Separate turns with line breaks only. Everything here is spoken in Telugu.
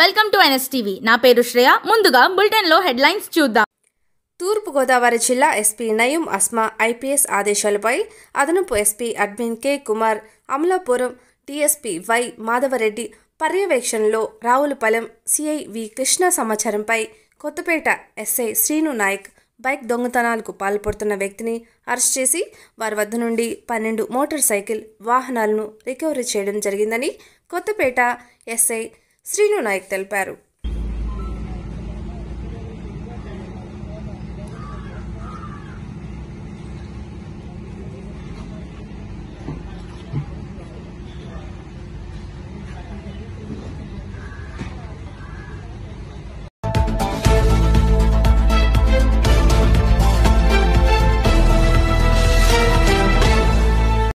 వెల్కమ్ టు ఎన్ఎస్టీవీ నా పేరు శ్రేయ ముందుగా బులెటిన్లో హెడ్లైన్స్ చూద్దాం
తూర్పుగోదావరి జిల్లా ఎస్పీ నయూం అస్మా ఐపీఎస్ ఆదేశాలపై అదనపు SP admin K Kumar Amalapuram DSP Y Madhava Reddy పర్యవేక్షణలో రావులపాలెం సిఐ వి కృష్ణ సమాచారంపై కొత్తపేట ఎస్ఐ శ్రీను నాయక్ బైక్ దొంగతనాలకు పాల్పడుతున్న వ్యక్తిని అరెస్ట్ చేసి వారి వద్ద నుండి పన్నెండు మోటార్ సైకిల్ వాహనాలను రికవరీ చేయడం జరిగిందని కొత్తపేట ఎస్ఐ శ్రీను నాయక్ తెలిపారు